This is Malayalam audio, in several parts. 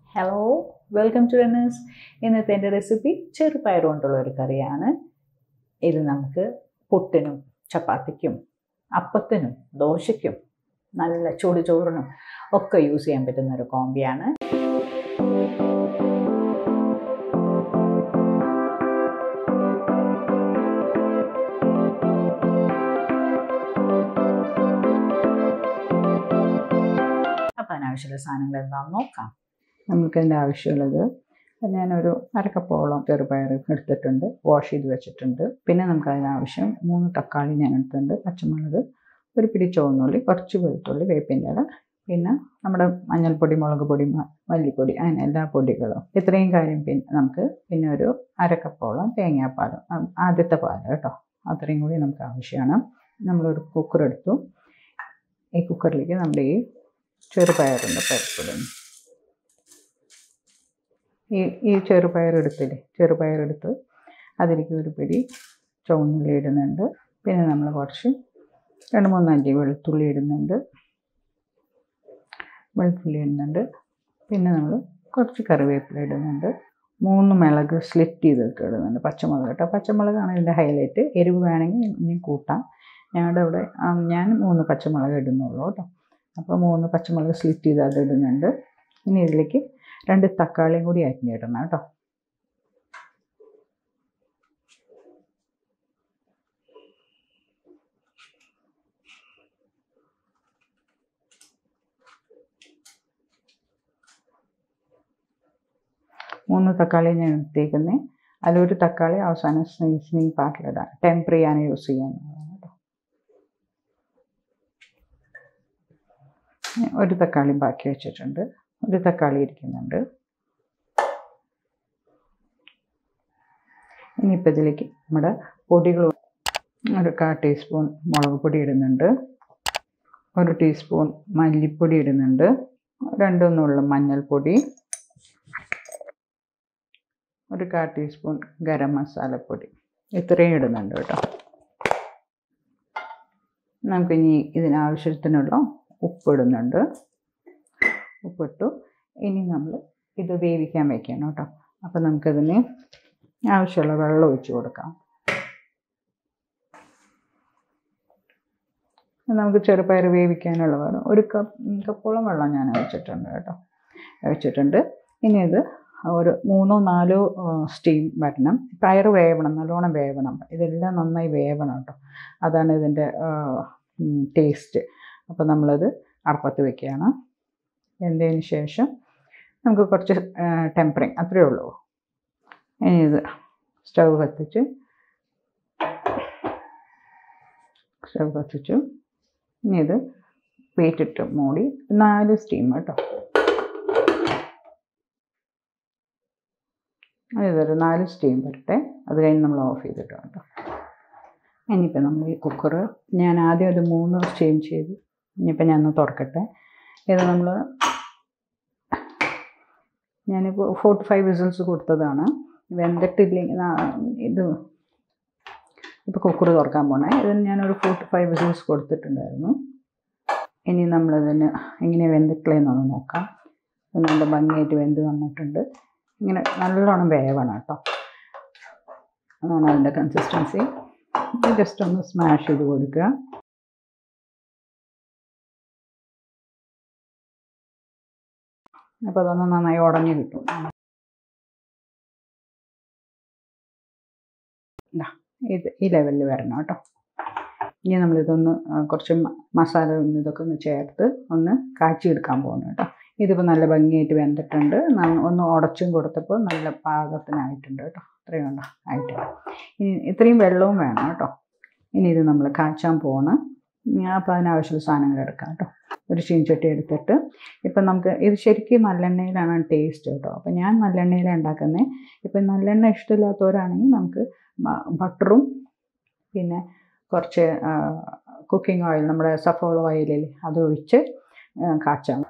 ഹലോ വെൽക്കം ടു റണ്ണേഴ്സ് ഇന്നത്തെ എൻ്റെ റെസിപ്പി ചെറുപയർ കൊണ്ടുള്ള ഒരു കറിയാണ് ഇത് നമുക്ക് പുട്ടിനും ചപ്പാത്തിക്കും അപ്പത്തിനും ദോശയ്ക്കും നല്ല ചൂട് ചോറിനും ഒക്കെ യൂസ് ചെയ്യാൻ പറ്റുന്ന ഒരു കോമ്പിയാണ് അപ്പം അതിനാവശ്യമുള്ള സാധനങ്ങൾ എന്താണെന്ന് നോക്കാം നമുക്കതിൻ്റെ ആവശ്യമുള്ളത് ഞാനൊരു അരക്കപ്പോളം ചെറുപയർ എടുത്തിട്ടുണ്ട് വാഷ് ചെയ്ത് വെച്ചിട്ടുണ്ട് പിന്നെ നമുക്ക് അതിനാവശ്യം മൂന്ന് തക്കാളി ഞാൻ എടുത്തിട്ടുണ്ട് പച്ചമുളക് ഒരു പിടി ചുവന്നുള്ളി കുറച്ച് വെളുത്തുള്ളി വേപ്പിൻ്റെ ഇല പിന്നെ നമ്മുടെ മഞ്ഞൾപ്പൊടി മുളക് പൊടി മ- മല്ലിപ്പൊടി അങ്ങനെ എല്ലാ പൊടികളും ഇത്രയും കാര്യം പിന്നെ നമുക്ക് പിന്നെ ഒരു അരക്കപ്പോളം തേങ്ങാപ്പാലും ആ- ആദ്യത്തെ പാൽ കേട്ടോ അത്രയും കൂടി നമുക്ക് ആവശ്യമാണ് നമ്മളൊരു കുക്കർ എടുത്തു ഈ കുക്കറിലേക്ക് നമ്മുടെ ഈ ചെറുപയറുണ്ട് പരിപ്പിടുന്നു ഈ ഈ ചെറുപയർ എടുത്തില്ലേ ചെറുപയർ എടുത്ത് അതിലേക്ക് ഒരു പിടി ചുവന്നുള്ളി ഇടുന്നുണ്ട് പിന്നെ നമ്മൾ കുറച്ച് രണ്ട് മൂന്ന് അല്ലി വെളുത്തുള്ളി ഇടുന്നുണ്ട് വെളുത്തുള്ളി ഇടുന്നുണ്ട് പിന്നെ നമ്മൾ കുറച്ച് കറിവേപ്പില ഇടുന്നുണ്ട് മൂന്ന് മിളക് സ്ലിറ്റ് ചെയ്തിട്ട് ഇടുന്നുണ്ട് പച്ചമുളക് കേട്ടോ പച്ചമുളകാണ് ഇതിൻ്റെ ഹൈലൈറ്റ് എരിവ് വേണമെങ്കിൽ ഇനി കൂട്ടാം ഞങ്ങളുടെ അവിടെ ആ, ഞാൻ മൂന്ന് പച്ചമുളക് ഇടുന്നുള്ളൂ കേട്ടോ അപ്പോൾ മൂന്ന് പച്ചമുളക് സ്ലിറ്റ് ചെയ്ത് അത് ഇടുന്നുണ്ട് ഇനി ഇതിലേക്ക് രണ്ട് തക്കാളിയും കൂടി അരിഞ്ഞിടണം കേട്ടോ മൂന്ന് തക്കാളി ഞാൻ എടുത്തേക്കുന്നത് അതിലൊരു തക്കാളി അവസാനം സീസണിങ് പാക്കിലിടാം ടെമ്പറിയാണ് യൂസ് ചെയ്യുന്നത് കേട്ടോ ഒരു തക്കാളി ബാക്കി വെച്ചിട്ടുണ്ട് ഒരു തക്കാളി ഇരിക്കുന്നുണ്ട് ഇനിയിപ്പോൾ ഇതിലേക്ക് നമ്മുടെ പൊടികൾ ഒരു കാ ടീസ്പൂൺ മുളക് പൊടി ഇടുന്നുണ്ട് ഒരു ടീസ്പൂൺ മല്ലിപ്പൊടി ഇടുന്നുണ്ട് രണ്ടൊന്നുള്ള മഞ്ഞൾപ്പൊടി ഒരു കാ ടീസ്പൂൺ ഗരം മസാലപ്പൊടി ഇത്രയും ഇടുന്നുണ്ട് കേട്ടോ നമുക്കിനി ഇതിനാവശ്യത്തിനുള്ള ഉപ്പ് ഇടുന്നുണ്ട് ഉപ്പിട്ടു ഇനി നമ്മൾ ഇത് വേവിക്കാൻ വെക്കണം കേട്ടോ അപ്പം നമുക്കതിന് ആവശ്യമുള്ള വെള്ളം ഒഴിച്ച് കൊടുക്കാം നമുക്ക് ചെറുപയർ വേവിക്കാനുള്ള വെള്ളം ഒരു കപ്പ് കപ്പോളം വെള്ളം ഞാൻ ഒഴിച്ചിട്ടുണ്ട് കേട്ടോ ഒഴിച്ചിട്ടുണ്ട് ഇനി ഇത് ഒരു മൂന്നോ നാലോ സ്റ്റീം വരണം പയർ വേവണം നല്ലോണം വേവണം ഇതെല്ലാം നന്നായി വേവണം കേട്ടോ അതാണ് ഇതിൻ്റെ ടേസ്റ്റ് അപ്പോൾ നമ്മളത് അടപ്പത്ത് വെക്കുകയാണ് വെന്തതിന് ശേഷം നമുക്ക് കുറച്ച് ടെമ്പറിങ് അത്രയേ ഉള്ളൂ ഇനി ഇത് സ്റ്റവ് കത്തിച്ച് സ്റ്റവ് കത്തിച്ചു ഇനി ഇത് വെയിറ്റിട്ട് മൂടി നാല് സ്റ്റീം കേട്ടോ ഇതൊരു നാല് സ്റ്റീം വരട്ടെ അത് കഴിഞ്ഞ് നമ്മൾ ഓഫ് ചെയ്തിട്ട് കേട്ടോ ഇനിയിപ്പോൾ നമ്മൾ ഈ കുക്കർ ഞാൻ ആദ്യം ഒരു മൂന്ന് സ്റ്റീം ചെയ്തു ഇനിയിപ്പോൾ ഞാൻ ഒന്ന് തുറക്കട്ടെ ഇത് നമ്മൾ ഞാനിപ്പോൾ ഫോർട്ടി ഫൈവ് വിസിൽസ് കൊടുത്തതാണ് വെന്തിട്ടില്ലെങ്കിൽ ഇത് ഇപ്പോൾ കുക്കർ തുറക്കാൻ പോണേ ഇതിന് ഞാനൊരു ഫോർട്ടി ഫൈവ് വിസിൽസ് കൊടുത്തിട്ടുണ്ടായിരുന്നു ഇനി നമ്മളിതിന് എങ്ങനെ വെന്തിട്ടില്ലെന്നൊന്ന് നോക്കാം ഇത് നല്ല ഭംഗിയായിട്ട് വെന്ത് വന്നിട്ടുണ്ട് ഇങ്ങനെ നല്ലോണം വേവണം കേട്ടോ അതാണ് അതിൻ്റെ കൺസിസ്റ്റൻസി ജസ്റ്റ് ഒന്ന് സ്മാഷ് ചെയ്ത് കൊടുക്കുക അപ്പോൾ അതൊന്ന് നന്നായി ഉടഞ്ഞു കിട്ടും ദാ, ഇത് ഈ ലെവലിൽ വരണം കേട്ടോ ഇനി നമ്മളിതൊന്ന് ആ, കുറച്ച് മ- മസാല ഒന്ന് ഇതൊക്കെ ഒന്ന് ചേർത്ത് ഒന്ന് കാച്ചിയെടുക്കാൻ പോകുന്നു കേട്ടോ ഇതിപ്പോൾ നല്ല ഭംഗിയായിട്ട് വെന്തിട്ടുണ്ട് ന- ഒന്ന് ഉടച്ചും കൊടുത്തപ്പോൾ നല്ല പാകത്തിനായിട്ടുണ്ട് കേട്ടോ ഇത്രയും ഉണ്ടോ ആയിട്ടുണ്ട് ഇനി ഇത്രയും വെള്ളവും വേണം കേട്ടോ ഇനി ഇത് നമ്മൾ കാച്ചാൻ പോണ് അപ്പോൾ അതിനാവശ്യമുള്ള സാധനങ്ങൾ എടുക്കാം കേട്ടോ ഒരു ചീൻചട്ടി എടുത്തിട്ട് ഇപ്പം നമുക്ക് ഇത് ശരിക്കും നല്ലെണ്ണയിലാണ് ടേസ്റ്റ് കേട്ടോ അപ്പം ഞാൻ നല്ലെണ്ണയിലാണ് ഉണ്ടാക്കുന്നത് ഇപ്പം നല്ലെണ്ണ ഇഷ്ടമില്ലാത്തവരാണെങ്കിൽ നമുക്ക് മ- ബട്ടറും പിന്നെ കുറച്ച് കുക്കിംഗ് ഓയിൽ നമ്മുടെ സഫോള ഓയിലിൽ അതൊഴിച്ച് ആ, കാച്ചാം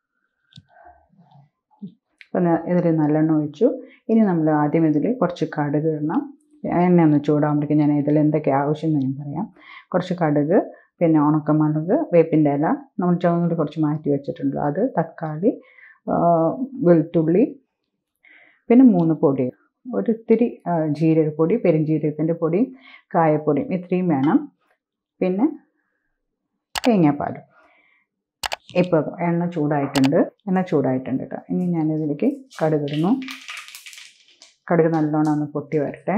അപ്പം ഇതിൽ നല്ലെണ്ണ ഒഴിച്ചു ഇനി നമ്മൾ ആദ്യം ഇതിൽ കുറച്ച് കടുക് ഇടണം എണ്ണ ഒന്ന് ചൂടാകുമ്പോഴേക്കും ഞാൻ ഇതിൽ എന്തൊക്കെ ആവശ്യം എന്ന് ഞാൻ പറയാം കുറച്ച് കടുക് പിന്നെ ഉണക്കമുളക് വേപ്പിൻ്റെ ഇല നമ്മൾ ചുവന്നുള്ളി കുറച്ച് മാറ്റി വെച്ചിട്ടുണ്ട് അത് തക്കാളി ആ, വെളുത്തുള്ളി പിന്നെ മൂന്ന് പൊടി ഒരിത്തിരി ആ, ജീരകപ്പൊടി പെരുംജീരകത്തിൻ്റെ പൊടി കായപ്പൊടിയും ഇത്രയും വേണം പിന്നെ തേങ്ങാപ്പാൽ ഇപ്പോൾ എണ്ണ ചൂടായിട്ടുണ്ട് എണ്ണ ചൂടായിട്ടുണ്ട് കേട്ടോ ഇനി ഞാനിതിലേക്ക് കടുക് ഇടുന്നു കടുക് നല്ലോണം ഒന്ന് പൊട്ടി വരട്ടെ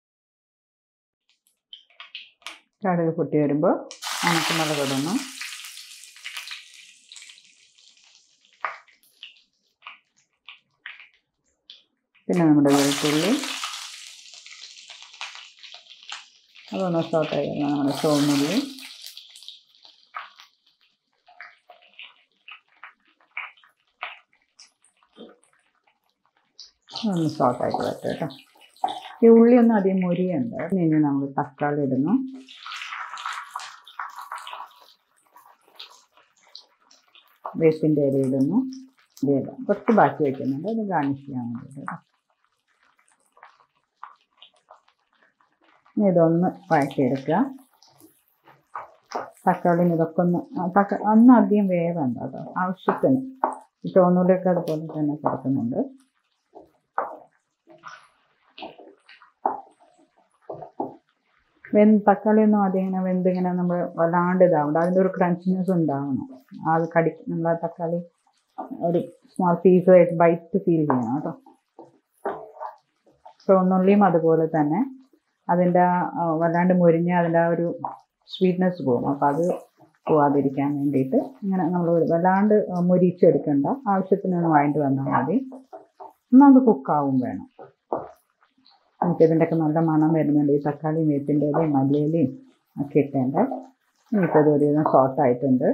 കടുക് പൊട്ടി വരുമ്പോൾ ഉണക്കമുളക് ഇടുന്നു പിന്നെ നമ്മുടെ വെളുത്തുള്ളി അതൊന്ന് സോട്ടായി വരുമ്പോൾ നമ്മുടെ ചുവന്നുള്ളി ഒന്ന് സോട്ടായിട്ട് വരട്ടെ കേട്ടോ ഈ ഉള്ളി ഒന്നും അധികം മുരിയുണ്ട് ഇനി നമ്മൾ തക്കാളി ഇടുന്നു വേപ്പിൻ്റെ ഇല ഇടുന്നു ഇല കുറച്ച് ബാക്കി വയ്ക്കുന്നുണ്ട് അത് ഗാർണിഷ് ചെയ്യാൻ വേണ്ടിയിട്ട് കേട്ടോ ഇനി ഇതൊന്ന് വഴറ്റിയെടുക്കുക തക്കാളിന് ഇതൊക്കെ ഒന്ന് ആ, തക്ക ഒന്നും അധികം വേവണ്ട കേട്ടോ ആവശ്യത്തിന് ഈ ചുവന്നുള്ളിയൊക്കെ അതുപോലെ തന്നെ കിടക്കുന്നുണ്ട് വെന്ത് തക്കാളി ഒന്നും അധികം ഇങ്ങനെ വെന്ത് ഇങ്ങനെ നമ്മൾ വല്ലാണ്ട് ഇതാവണ്ട അതിൻ്റെ ഒരു ക്രഞ്ചിനെസ് ഉണ്ടാവണം അത് കടി നമ്മൾ ആ തക്കാളി ഒരു സ്മോൾ പീസ് ആയിട്ട് ബൈറ്റ് ഫീൽ ചെയ്യണം കേട്ടോ ചുവന്നുള്ളിയും അതുപോലെ തന്നെ അതിൻ്റെ ആ വല്ലാണ്ട് മുരിഞ്ഞ് അതിൻ്റെ ആ ഒരു സ്വീറ്റ്നെസ് പോകും അപ്പോൾ അത് പോവാതിരിക്കാൻ വേണ്ടിയിട്ട് ഇങ്ങനെ നമ്മൾ വല്ലാണ്ട് മുരിച്ചെടുക്കണ്ട ആവശ്യത്തിനൊന്ന് വഴണ്ടി വന്നാൽ മതി എന്നാൽ അത് കുക്കാവും വേണം നമുക്ക് ഇതിൻ്റെയൊക്കെ നല്ല മണം വരുന്നുണ്ട് ഈ തക്കാളിയും വേപ്പിൻ്റെ ഇലയും മല്ലിയിലയും ഒക്കെ ഇട്ടേണ്ട ഇനിയിപ്പോൾ ഇത് ഒരുവിധം സോട്ടായിട്ടുണ്ട്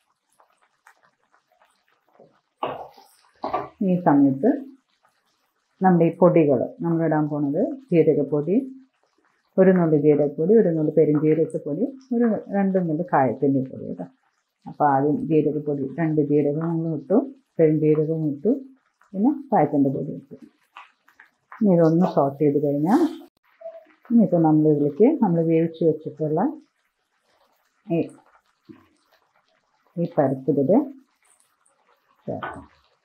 ഈ സമയത്ത് നമ്മുടെ ഈ പൊടികൾ നമ്മളിടാൻ പോണത് ജീരകപ്പൊടി ഒരു നുള്ളി ജീരകപ്പൊടി ഒരു നുള്ളി പെരുംജീരകപ്പൊടി ഒരു രണ്ട് നുള്ളി കായത്തിൻ്റെ പൊടി കേട്ടോ അപ്പോൾ ആദ്യം ജീരകപ്പൊടി രണ്ട് ജീരകം നമ്മൾ ഇട്ടു പെരുംജീരകം ഇട്ടു പിന്നെ കായത്തിൻ്റെ പൊടി ഇട്ടു ഇനി ഇതൊന്ന് സോട്ട് ചെയ്ത് കഴിഞ്ഞാൽ ഇനിയിപ്പോൾ നമ്മൾ ഇതിലേക്ക് നമ്മൾ വേവിച്ച് വെച്ചിട്ടുള്ള ഈ ഈ പരുത്തിൽ ചേർക്കാം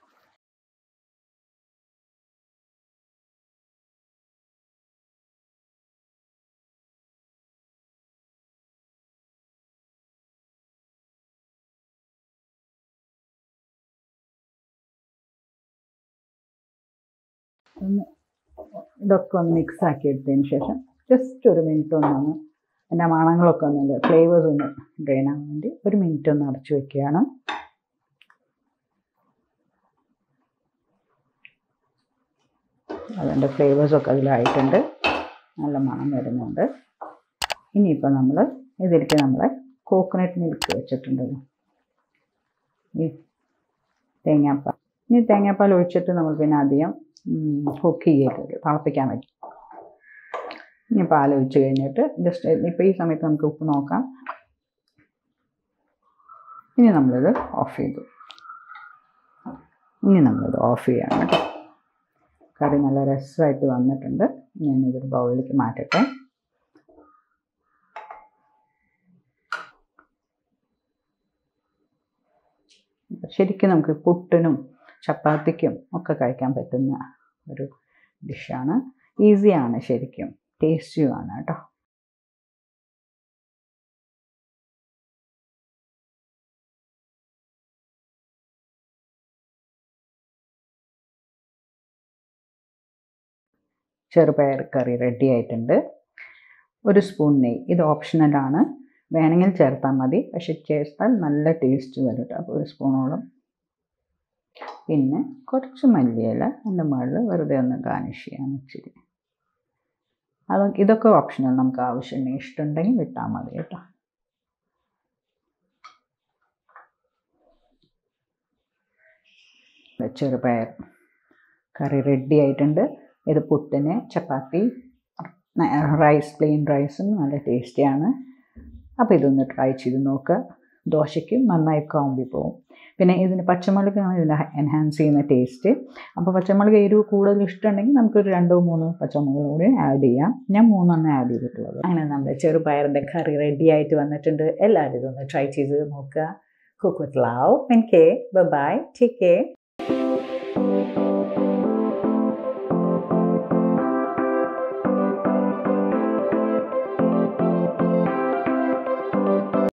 ഒന്ന് ഇതൊക്കെ ഒന്ന് മിക്സ് ആക്കി എടുത്തതിന് ശേഷം ജസ്റ്റ് ഒരു മിനിറ്റ് ഒന്നൊന്ന് അതിൻ്റെ മണങ്ങളൊക്കെ ഒന്ന് ഫ്ലേവേഴ്സ് ഒന്ന് ഡ്രെയിൻ ആവാൻ വേണ്ടി ഒരു മിനിറ്റ് ഒന്ന് അടച്ചു വെക്കുകയാണ് അതിൻ്റെ ഫ്ലേവേഴ്സൊക്കെ അതിലായിട്ടുണ്ട് നല്ല മണം വരുന്നുണ്ട് ഇനിയിപ്പോൾ നമ്മൾ ഇതിലേക്ക് നമ്മൾ കോക്കനട്ട് മിൽക്ക് വെച്ചിട്ടുണ്ടല്ലോ ഈ തേങ്ങാപ്പാൽ ഇനി തേങ്ങാപ്പാൽ ഒഴിച്ചിട്ട് നമ്മൾ പിന്നെ അധികം കുക്ക് ചെയ്യരുത് തിളപ്പിക്കാൻ പറ്റും ഇനി പാൽ ഒഴിച്ച് കഴിഞ്ഞിട്ട് ജസ്റ്റ് ഇപ്പോൾ ഈ സമയത്ത് നമുക്ക് ഉപ്പ് നോക്കാം ഇനി നമ്മളിത് ഓഫ് ചെയ്തു ഇനി നമ്മളിത് ഓഫ് ചെയ്യണം കേട്ടോ കറി നല്ല രസമായിട്ട് വന്നിട്ടുണ്ട് ഞാനിതൊരു ബൗളിലേക്ക് മാറ്റട്ടെ ശരിക്കും നമുക്ക് പുട്ടിനും ചപ്പാത്തിക്കും ഒക്കെ കഴിക്കാൻ പറ്റുന്ന ഒരു ഡിഷാണ് ഈസിയാണ് ശരിക്കും ടേസ്റ്റിയുമാണ് കേട്ടോ ചെറുപയർ കറി റെഡി ആയിട്ടുണ്ട് ഒരു സ്പൂൺ നെയ്യ് ഇത് ഓപ്ഷണലാണ് വേണമെങ്കിൽ ചേർത്താൽ മതി പക്ഷെ ചേർത്താൽ നല്ല ടേസ്റ്റ് വരും കേട്ടോ അപ്പോൾ ഒരു സ്പൂണോളം പിന്നെ കുറച്ച് മല്ലിയില എൻ്റെ മുകളിൽ വെറുതെ ഒന്ന് ഗാർണിഷ് ചെയ്യാൻ ഇച്ചിരി അത് ഇതൊക്കെ ഓപ്ഷണൽ നമുക്ക് ആവശ്യമുണ്ടെങ്കിൽ ഇഷ്ടമുണ്ടെങ്കിൽ വിട്ടാൽ മതി കേട്ടോ ചെറുപയർ കറി റെഡി ആയിട്ടുണ്ട് ഇത് പുട്ടിന് ചപ്പാത്തി റൈസ് പ്ലെയിൻ റൈസും നല്ല ടേസ്റ്റിയാണ് അപ്പോൾ ഇതൊന്ന് ട്രൈ ചെയ്ത് നോക്കുക ദോശയ്ക്ക് നന്നായി കോമ്പി പോവും പിന്നെ ഇതിന് പച്ചമുളകാണ് ഇതിന് എൻഹാൻസ് ചെയ്യുന്ന ടേസ്റ്റ് അപ്പോൾ പച്ചമുളക് എരിവ് കൂടുതൽ ഇഷ്ടമുണ്ടെങ്കിൽ നമുക്കൊരു രണ്ടോ മൂന്നോ പച്ചമുളക് കൂടി ആഡ് ചെയ്യാം ഞാൻ മൂന്നെണ്ണം ആഡ് ചെയ്തിട്ടുള്ളത് അങ്ങനെ നമ്മുടെ ചെറുപയറിൻ്റെ കറി റെഡി ആയിട്ട് വന്നിട്ടുണ്ട് എല്ലാവരും ഇതൊന്ന് ട്രൈ ചെയ്ത് നോക്കുക cook with love okay bye take care